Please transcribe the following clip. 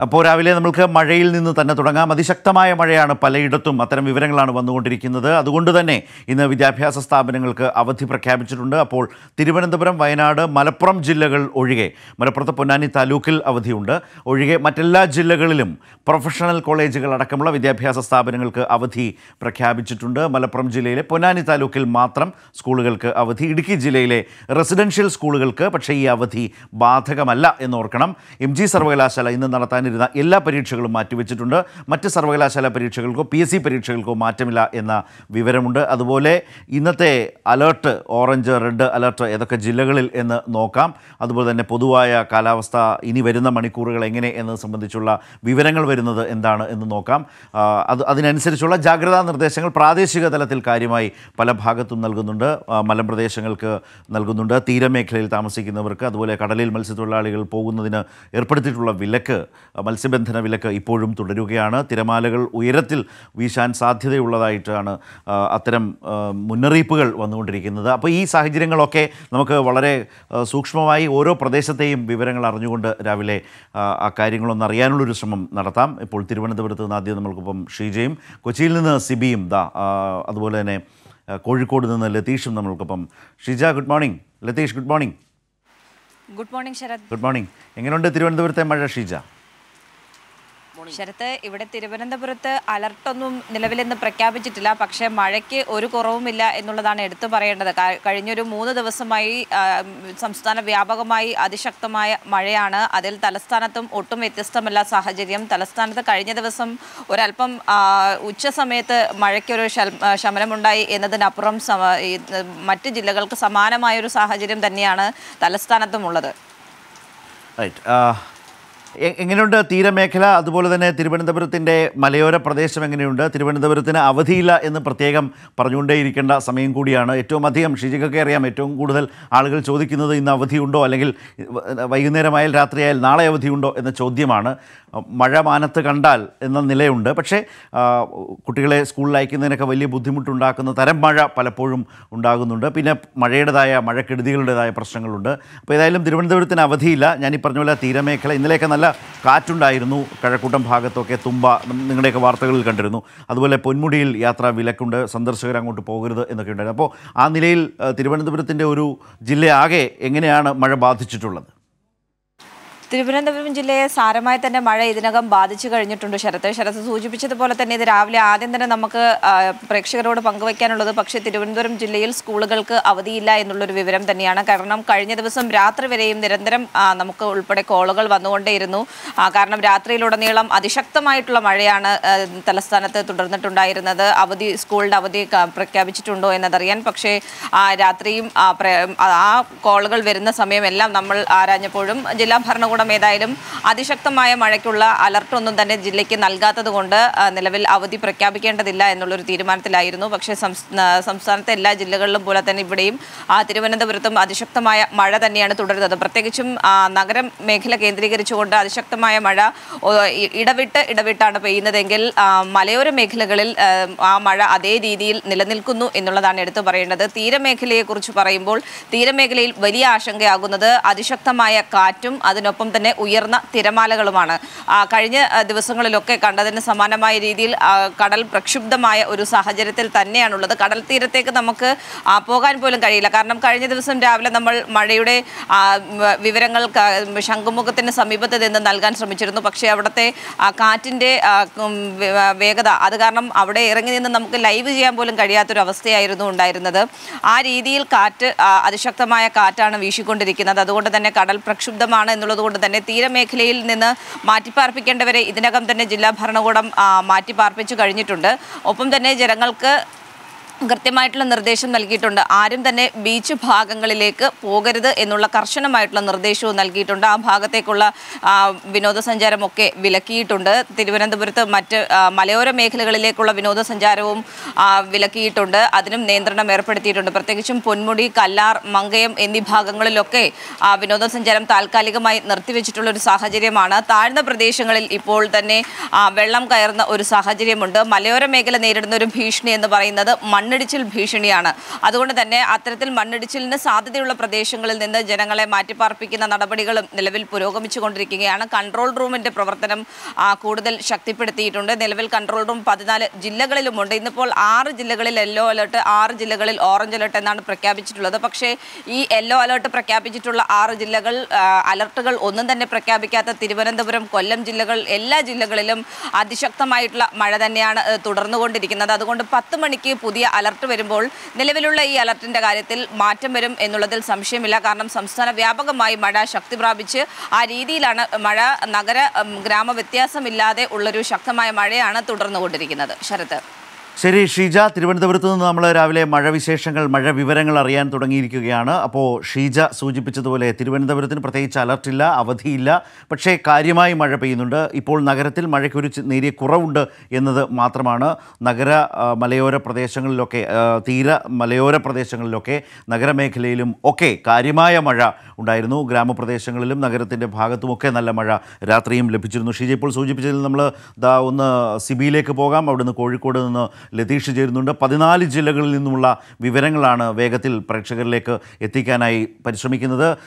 അപ്പോൾ രാവിലെ നമ്മൾക്ക് മഴയിൽ നിന്ന് തന്നെ തുടങ്ങാം അതിശക്തമായ മഴയാണ് പലയിടത്തും അത്തരം വിവരങ്ങളാണ് വന്നുകൊണ്ടിരിക്കുന്നത് അതുകൊണ്ട് തന്നെ ഇന്ന് വിദ്യാഭ്യാസ സ്ഥാപനങ്ങൾക്ക് അവധി പ്രഖ്യാപിച്ചിട്ടുണ്ട് അപ്പോൾ തിരുവനന്തപുരം വയനാട് മലപ്പുറം ജില്ലകൾ ഒഴികെ മലപ്പുറത്ത് പൊന്നാനി താലൂക്കിൽ അവധിയുണ്ട് ഒഴികെ മറ്റെല്ലാ ജില്ലകളിലും പ്രൊഫഷണൽ കോളേജുകൾ അടക്കമുള്ള വിദ്യാഭ്യാസ സ്ഥാപനങ്ങൾക്ക് അവധി പ്രഖ്യാപിച്ചിട്ടുണ്ട് മലപ്പുറം ജില്ലയിലെ പൊന്നാനി താലൂക്കിൽ മാത്രം സ്കൂളുകൾക്ക് അവധി ഇടുക്കി ജില്ലയിലെ റെസിഡൻഷ്യൽ സ്കൂളുകൾക്ക് പക്ഷേ ഈ അവധി ബാധകമല്ല എന്നോർക്കണം എം ജി സർവകലാശാല ഇന്ന് നടത്താനിരുന്ന എല്ലാ പരീക്ഷകളും മാറ്റിവെച്ചിട്ടുണ്ട് മറ്റ് സർവകലാശാല പരീക്ഷകൾക്കോ പി എസ് സി പരീക്ഷകൾക്കോ മാറ്റമില്ല എന്ന വിവരമുണ്ട് അതുപോലെ ഇന്നത്തെ അലേർട്ട് ഓറഞ്ച് റെഡ് അലേർട്ട് ഏതൊക്കെ ജില്ലകളിൽ എന്ന് നോക്കാം അതുപോലെ തന്നെ പൊതുവായ കാലാവസ്ഥ ഇനി വരുന്ന മണിക്കൂറുകൾ എങ്ങനെ എന്നത് സംബന്ധിച്ചുള്ള വിവരങ്ങൾ വരുന്നത് എന്താണ് എന്ന് നോക്കാം ആ, അത് അതിനനുസരിച്ചുള്ള ജാഗ്രതാ നിർദ്ദേശങ്ങൾ പ്രാദേശിക തലത്തിൽ കാര്യമായി പല ഭാഗത്തും നൽകുന്നുണ്ട് ആ, മലമ്പ്രദേശങ്ങൾക്ക് നൽകുന്നുണ്ട് തീരമേഖലയിൽ താമസിക്കുന്നവർക്ക് അതുപോലെ കടലിൽ മത്സ്യത്തൊഴിലാളികൾ പോകുന്നതിന് ഏർപ്പെടുത്തിയിട്ടുള്ള വിലക്ക് ആ, മത്സ്യബന്ധന വിലക്ക് ഇപ്പോഴും തുടരുകയാണ് തിരമാലകൾ ഉയരത്തിൽ വീശാൻ സാധ്യതയുള്ളതായിട്ടാണ് ആ, അത്തരം ആ, മുന്നറിയിപ്പുകൾ വന്നുകൊണ്ടിരിക്കുന്നത് അപ്പോൾ ഈ സാഹചര്യങ്ങളൊക്കെ നമുക്ക് വളരെ ആ, സൂക്ഷ്മമായി ഓരോ പ്രദേശത്തെയും വിവരങ്ങൾ അറിഞ്ഞുകൊണ്ട് രാവിലെ ആ, ആ കാര്യങ്ങളൊന്ന് അറിയാനുള്ളൊരു ശ്രമം നടത്താം ഇപ്പോൾ തിരുവനന്തപുരത്ത് നിന്ന് ആദ്യം നമ്മൾക്കിപ്പം ഷീജയും കൊച്ചിയിൽ നിന്ന് സിബിയും ദാ ആ, അതുപോലെ തന്നെ ആ, കോഴിക്കോട് നിന്ന് ലതീഷും നമ്മൾക്കൊപ്പം Sheeja good morning Latheesh good morning good morning Sarath good morning എങ്ങനെയുണ്ട് തിരുവനന്തപുരത്തെ മഴ ഷീജ ശരത്ത് ഇവിടെ തിരുവനന്തപുരത്ത് അലർട്ടൊന്നും നിലവിലിന്ന് പ്രഖ്യാപിച്ചിട്ടില്ല പക്ഷേ മഴയ്ക്ക് ഒരു കുറവുമില്ല എന്നുള്ളതാണ് എടുത്തു പറയേണ്ടത് ക- കഴിഞ്ഞൊരു മൂന്ന് ദിവസമായി ആ, സംസ്ഥാന വ്യാപകമായി അതിശക്തമായ മഴയാണ് അതിൽ തലസ്ഥാനത്തും ഒട്ടും വ്യത്യസ്തമല്ല സാഹചര്യം തലസ്ഥാനത്ത് കഴിഞ്ഞ ദിവസം ഒരല്പം ആ, ഉച്ച സമയത്ത് മഴയ്ക്കൊരു ശൽ- ആ, ശമനമുണ്ടായി എന്നതിനപ്പുറം സമ- ഈ, മറ്റ് ജില്ലകൾക്ക് സമാനമായ ഒരു സാഹചര്യം തന്നെയാണ് തലസ്ഥാനത്തും ഉള്ളത് റൈറ്റ് എങ്ങനെയുണ്ട് തീരമേഖല അതുപോലെ തന്നെ തിരുവനന്തപുരത്തിൻ്റെ മലയോര പ്രദേശം എങ്ങനെയുണ്ട് തിരുവനന്തപുരത്തിന് അവധിയില്ല എന്ന് പ്രത്യേകം പറഞ്ഞുകൊണ്ടേയിരിക്കേണ്ട സമയം കൂടിയാണ് ഏറ്റവും അധികം ഷിജിക്കൊക്കെ അറിയാം ഏറ്റവും കൂടുതൽ ആളുകൾ ചോദിക്കുന്നത് ഇന്ന് അവധിയുണ്ടോ അല്ലെങ്കിൽ വൈകുന്നേരമായാൽ രാത്രിയായാൽ നാളെ അവധിയുണ്ടോ എന്ന ചോദ്യമാണ് മഴ മാനത്ത് കണ്ടാൽ എന്ന നിലയുണ്ട് പക്ഷേ ആ, കുട്ടികളെ സ്കൂളിൽ അയക്കുന്നതിനൊക്കെ വലിയ ബുദ്ധിമുട്ടുണ്ടാക്കുന്ന തരം മഴ പലപ്പോഴും ഉണ്ടാകുന്നുണ്ട് പിന്നെ മഴയുടേതായ മഴക്കെടുതികളുടേതായ പ്രശ്നങ്ങളുണ്ട് അപ്പോൾ ഏതായാലും തിരുവനന്തപുരത്തിന് അവധിയില്ല ഞാൻ ഈ പറഞ്ഞ പോലെ തീരമേഖല ഇന്നലെയൊക്കെ നല്ല കാറ്റുണ്ടായിരുന്നു കഴക്കൂട്ടം ഭാഗത്തൊക്കെ തുമ്പ നം- നിങ്ങളുടെയൊക്കെ വാർത്തകളിൽ കണ്ടിരുന്നു അതുപോലെ പൊന്മുടിയിൽ യാത്രാ വിലക്കുണ്ട് സന്ദർശകർ അങ്ങോട്ട് പോകരുത് എന്നൊക്കെ ഉണ്ടായിരുന്നു അപ്പോൾ ആ നിലയിൽ ആ, തിരുവനന്തപുരത്തിൻ്റെ ഒരു ജില്ലയാകെ എങ്ങനെയാണ് മഴ ബാധിച്ചിട്ടുള്ളത് തിരുവനന്തപുരം ജില്ലയെ സാരമായി തന്നെ മഴ ഇതിനകം ബാധിച്ചു കഴിഞ്ഞിട്ടുണ്ട് ശരത്ത് ശരത്ത് സൂചിപ്പിച്ചതുപോലെ തന്നെ ഇത് രാവിലെ ആദ്യം തന്നെ നമുക്ക് ആ, പ്രേക്ഷകരോട് പങ്കുവയ്ക്കാനുള്ളത് പക്ഷേ തിരുവനന്തപുരം ജില്ലയിൽ സ്കൂളുകൾക്ക് അവധിയില്ല എന്നുള്ളൊരു വിവരം തന്നെയാണ് കാരണം കഴിഞ്ഞ ദിവസം രാത്രി വരെയും നിരന്തരം ആ, നമുക്ക് ഉൾപ്പെടെ കോളുകൾ വന്നുകൊണ്ടേയിരുന്നു ആ, കാരണം രാത്രിയിലുടനീളം അതിശക്തമായിട്ടുള്ള മഴയാണ് ആ, തലസ്ഥാനത്ത് തുടർന്നിട്ടുണ്ടായിരുന്നത് അവധി സ്കൂളിൻ്റെ അവധി ക- പ്രഖ്യാപിച്ചിട്ടുണ്ടോ എന്നതറിയാൻ പക്ഷേ ആ, രാത്രിയും ആ, പ്ര- ആ കോളുകൾ വരുന്ന സമയമെല്ലാം നമ്മൾ ആരാഞ്ഞപ്പോഴും ജില്ലാ ഭരണകൂടം ഏതായാലും അതിശക്തമായ മഴയ്ക്കുള്ള അലർട്ടൊന്നും തന്നെ ജില്ലയ്ക്ക് നൽകാത്തത് കൊണ്ട് ആ, നിലവിൽ അവധി പ്രഖ്യാപിക്കേണ്ടതില്ല എന്നുള്ളൊരു തീരുമാനത്തിലായിരുന്നു പക്ഷേ സംസ്- ആ, സംസ്ഥാനത്തെ എല്ലാ ജില്ലകളിലും പോലെ തന്നെ ഇവിടെയും ആ, തിരുവനന്തപുരത്തും അതിശക്തമായ മഴ തന്നെയാണ് തുടരുന്നത് പ്രത്യേകിച്ചും ആ, നഗരം മേഖല കേന്ദ്രീകരിച്ചുകൊണ്ട് അതിശക്തമായ മഴ ഓ, ഇ- ഇടവിട്ട് ഇടവിട്ടാണ് പെയ്യുന്നതെങ്കിൽ ആ, മലയോര മേഖലകളിൽ ആ, ആ മഴ അതേ രീതിയിൽ നിലനിൽക്കുന്നു എന്നുള്ളതാണ് എടുത്തു പറയേണ്ടത് തീരമേഖലയെക്കുറിച്ച് പറയുമ്പോൾ തീരമേഖലയിൽ വലിയ ആശങ്കയാകുന്നത് അതിശക്തമായ കാറ്റും അതിനൊപ്പം തന്നെ ഉയർന്ന തിരമാലകളുമാണ് ആ, കഴിഞ്ഞ ആ, ദിവസങ്ങളിലൊക്കെ കണ്ടതിന് സമാനമായ രീതിയിൽ ആ, കടൽ പ്രക്ഷുബ്ധമായ ഒരു സാഹചര്യത്തിൽ തന്നെയാണുള്ളത് കടൽ തീരത്തേക്ക് നമുക്ക് ആ, പോകാൻ പോലും കഴിയില്ല കാരണം കഴിഞ്ഞ ദിവസം രാവിലെ നമ്മൾ മഴയുടെ ആ, വ- വിവരങ്ങൾ ക- ശംഖുമുഖത്തിന് സമീപത്ത് നിന്ന് നൽകാൻ ശ്രമിച്ചിരുന്നു പക്ഷേ അവിടുത്തെ ആ, കാറ്റിൻ്റെ ആ, ഉം, വേ- വേഗത അത് കാരണം അവിടെ ഇറങ്ങി നിന്ന് നമുക്ക് ലൈവ് ചെയ്യാൻ പോലും കഴിയാത്തൊരു അവസ്ഥയായിരുന്നു ഉണ്ടായിരുന്നത് ആ രീതിയിൽ കാറ്റ് ആ, അതിശക്തമായ കാറ്റാണ് വീശിക്കൊണ്ടിരിക്കുന്നത് അതുകൊണ്ട് തന്നെ കടൽ പ്രക്ഷുബ്ധമാണ് എന്നുള്ളത് കൊണ്ട് തന്നെ തീരമേഖലയിൽ നിന്ന് മാറ്റിപ്പാർപ്പിക്കേണ്ടവരെ ഇതിനകം തന്നെ ജില്ലാ ഭരണകൂടം ആ, മാറ്റിപ്പാർപ്പിച്ചു കഴിഞ്ഞിട്ടുണ്ട് ഒപ്പം തന്നെ ജനങ്ങൾക്ക് കൃത്യമായിട്ടുള്ള നിർദ്ദേശം നൽകിയിട്ടുണ്ട് ആരും തന്നെ ബീച്ച് ഭാഗങ്ങളിലേക്ക് പോകരുത് എന്നുള്ള കർശനമായിട്ടുള്ള നിർദ്ദേശവും നൽകിയിട്ടുണ്ട് ആ ഭാഗത്തേക്കുള്ള ആ, വിനോദസഞ്ചാരമൊക്കെ വിലക്കിയിട്ടുണ്ട് തിരുവനന്തപുരത്ത് മറ്റ് ആ, മലയോര മേഖലകളിലേക്കുള്ള വിനോദസഞ്ചാരവും ആ, വിലക്കിയിട്ടുണ്ട് അതിനും നിയന്ത്രണം ഏർപ്പെടുത്തിയിട്ടുണ്ട് പ്രത്യേകിച്ചും പൊന്മുടി കല്ലാർ മങ്കയം എന്നീ ഭാഗങ്ങളിലൊക്കെ ആ, വിനോദസഞ്ചാരം താൽക്കാലികമായി നിർത്തിവെച്ചിട്ടുള്ള ഒരു സാഹചര്യമാണ് താഴ്ന്ന പ്രദേശങ്ങളിൽ ഇപ്പോൾ തന്നെ ആ, വെള്ളം കയറുന്ന ഒരു സാഹചര്യമുണ്ട് മലയോര മേഖല നേരിടുന്ന ഒരു ഭീഷണി എന്ന് പറയുന്നത് മണ്ണ് മണ്ണിടിച്ചിൽ ഭീഷണിയാണ് അതുകൊണ്ട് തന്നെ അത്തരത്തിൽ മണ്ണിടിച്ചിലിന് സാധ്യതയുള്ള പ്രദേശങ്ങളിൽ നിന്ന് ജനങ്ങളെ മാറ്റിപ്പാർപ്പിക്കുന്ന നടപടികളും നിലവിൽ പുരോഗമിച്ചുകൊണ്ടിരിക്കുകയാണ് കൺട്രോൾ റൂമിന്റെ പ്രവർത്തനം ആ, കൂടുതൽ ശക്തിപ്പെടുത്തിയിട്ടുണ്ട് നിലവിൽ കൺട്രോൾ റൂം പതിനാല് ജില്ലകളിലുമുണ്ട് ഇന്നിപ്പോൾ ആറ് ജില്ലകളിൽ യെല്ലോ അലർട്ട് ആറ് ജില്ലകളിൽ ഓറഞ്ച് അലർട്ട് എന്നാണ് പ്രഖ്യാപിച്ചിട്ടുള്ളത് പക്ഷേ ഈ യെല്ലോ അലർട്ട് പ്രഖ്യാപിച്ചിട്ടുള്ള ആറ് ജില്ലകൾ ആ, അലർട്ടുകൾ ഒന്നും തന്നെ പ്രഖ്യാപിക്കാത്ത തിരുവനന്തപുരം കൊല്ലം ജില്ലകൾ എല്ലാ ജില്ലകളിലും അതിശക്തമായിട്ടുള്ള മഴ തന്നെയാണ് ഏഹ്, തുടർന്നുകൊണ്ടിരിക്കുന്നത് അതുകൊണ്ട് പത്ത് മണിക്ക് പുതിയ അലർട്ട് വരുമ്പോൾ നിലവിലുള്ള ഈ അലർട്ടിന്റെ കാര്യത്തിൽ മാറ്റം വരും എന്നുള്ളതിൽ സംശയമില്ല കാരണം സംസ്ഥാന വ്യാപകമായി മഴ ശക്തി പ്രാപിച്ച് ആ രീതിയിലാണ് മഴ നഗര ഉം, ഗ്രാമ വ്യത്യാസമില്ലാതെ ഉള്ളൊരു ശക്തമായ മഴയാണ് തുടർന്നുകൊണ്ടിരിക്കുന്നത് ശരത്ത് ശരി ഷീജ തിരുവനന്തപുരത്ത് നിന്ന് നമ്മൾ രാവിലെ മഴ വിശേഷങ്ങൾ മഴ വിവരങ്ങൾ അറിയാൻ തുടങ്ങിയിരിക്കുകയാണ് അപ്പോൾ ഷീജ സൂചിപ്പിച്ചതുപോലെ തിരുവനന്തപുരത്തിന് പ്രത്യേകിച്ച് അലർട്ടില്ല അവധിയില്ല പക്ഷേ കാര്യമായി മഴ പെയ്യുന്നുണ്ട് ഇപ്പോൾ നഗരത്തിൽ മഴയ്ക്കൊരു ചി- നേരിയ കുറവുണ്ട് എന്നത് മാത്രമാണ് നഗര ആ, മലയോര പ്രദേശങ്ങളിലൊക്കെ ആ, തീര മലയോര പ്രദേശങ്ങളിലൊക്കെ നഗരമേഖലയിലും ഒക്കെ കാര്യമായ മഴ ഉണ്ടായിരുന്നു ഗ്രാമപ്രദേശങ്ങളിലും നഗരത്തിൻ്റെ ഭാഗത്തുമൊക്കെ നല്ല മഴ രാത്രിയും ലഭിച്ചിരുന്നു ഷീജ ഇപ്പോൾ സൂചിപ്പിച്ചതിൽ നമ്മൾ ദാ ഒന്ന് സിബിയിലേക്ക് പോകാം അവിടുന്ന് കോഴിക്കോട് നിന്ന് ലതീഷ് ചേരുന്നുണ്ട് പതിനാല് ജില്ലകളിൽ നിന്നുമുള്ള വിവരങ്ങളാണ് വേഗത്തിൽ പ്രേക്ഷകരിലേക്ക് എത്തിക്കാനായി പരിശ്രമിക്കുന്നത്